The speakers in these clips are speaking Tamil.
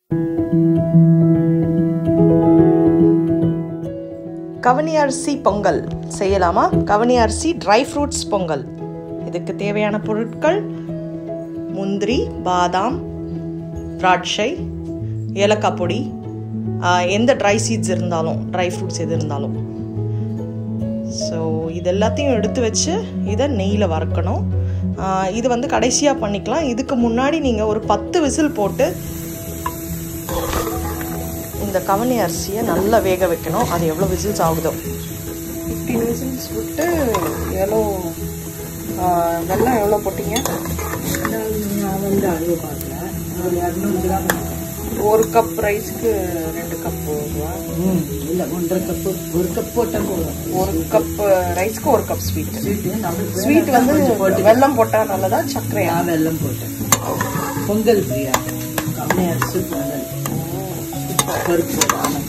கவனி அரிசி பொங்கல் செய்யலாமா கவனி அரிசி ட்ரை ஃப்ரூட்ஸ் பொங்கல் இதுக்கு தேவையான பொருட்கள் முந்திரி பாதாம் திராட்சை ஏலக்காய் பொடி ஆஹ், எந்த ட்ரை சீட்ஸ் இருந்தாலும் ட்ரை ஃப்ரூட்ஸ் எது இருந்தாலும் ஸோ இது எல்லாத்தையும் எடுத்து வச்சு இதை நெய்யில் வறுக்கணும் ஆஹ், இது வந்து கடைசியாக பண்ணிக்கலாம் இதுக்கு முன்னாடி நீங்கள் ஒரு பத்து விசில் போட்டு இந்த கவனி அரிசியை நல்லா வேக வைக்கணும் அது எவ்வளோ விசில்ஸ் ஆகுதோ ஃபிஃப்டீன் விசில்ஸ் விட்டு எவ்வளோ வெள்ளம் எவ்வளோ போட்டீங்க நான் வந்து அளவு பார்க்கல ஒரு இரநூறு கிராம் இருக்கும். ஒரு கப் ரைஸ்க்கு ரெண்டு கப் ரூபா ம் இல்லை ஒன்றரை கப்பு ஒரு கப் போட்டால் போதும் ஒரு கப் ரைஸ்க்கு ஒரு கப் ஸ்வீட் ஸ்வீட்டு நம்மளுக்கு ஸ்வீட் வந்து வெல்லம் போட்டால் நல்லதா சர்க்கரையா நான் வெல்லம் போட்டேன் பொங்கல் பிரியா கம்மி அரிசி பொங்கல் பருப்பு போடாமல்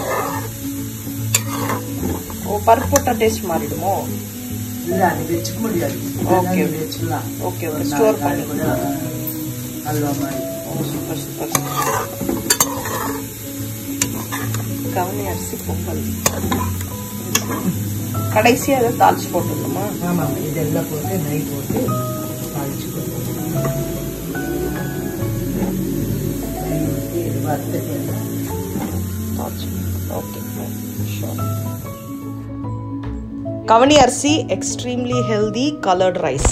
ஓ பருப்பு போட்டால் டேஸ்ட் மாறிடுமோ இல்லை அது வச்சுக்க முடியாது Okay. இதெல்லாம் வச்சுக்கலாம் ஓகே ஒரு ஸ்டோர் நாலு பண்ணி நாள் கூட அல்வா மாதிரி ஓ சூப்பர் சூப்பர் கவனி அரிசி பொங்கல் கடைசியாக அதை தாளிச்சு போட்டுடணுமா ஆமாம் இதெல்லாம் போட்டு நெய் போட்டு தாளிச்சுக்கணும் நெய் ஊற்றி இது வறுத்துட்டு தாளிச்சு ஓகே ஷோர் கவனி அரிசி எக்ஸ்ட்ரீம்லி ஹெல்தி கலர்ட் ரைஸ்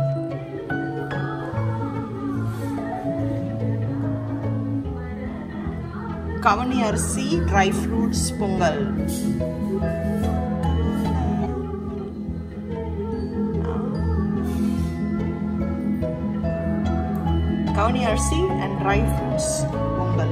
கவனி அரிசி ட்ரை ஃப்ரூட்ஸ் பொங்கல் கவனி அரிசி அண்ட் ட்ரை ஃப்ரூட்ஸ் பொங்கல்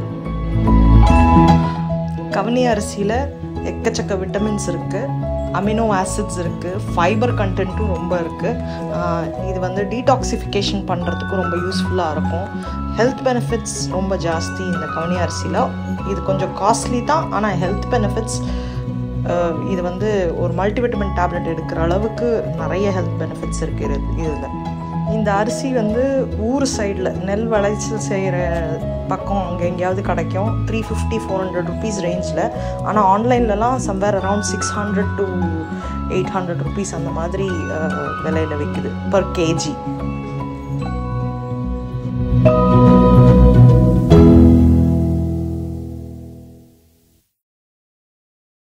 கவனி அரிசியில் எக்கச்சக்க விட்டமின்ஸ் இருக்குது அமினோ ஆசிட்ஸ் இருக்குது ஃபைபர் கண்டென்ட்டும் ரொம்ப இருக்குது இது வந்து டீடாக்சிஃபிகேஷன் பண்ணுறதுக்கும் ரொம்ப யூஸ்ஃபுல்லாக இருக்கும் ஹெல்த் பெனிஃபிட்ஸ் ரொம்ப ஜாஸ்தி இந்த கவனி அரிசியில் இது கொஞ்சம் காஸ்ட்லி தான் ஆனால் ஹெல்த் பெனிஃபிட்ஸ் இது வந்து ஒரு மல்டிவிட்டமின் டேப்லெட் எடுக்கிற அளவுக்கு நிறைய ஹெல்த் பெனிஃபிட்ஸ் இருக்குது இதில் இந்த அரிசி வந்து ஊர் சைடில் நெல் விளைச்சல் செய்கிற பக்கம் அங்கே எங்கேயாவது கிடைக்கும் three fifty four hundred rupees ரேஞ்சில் ஆனால் ஆன்லைன்லலாம் somewhere around six hundred to eight hundred rupees அந்த மாதிரி விலையில் விற்குது பர் கேஜி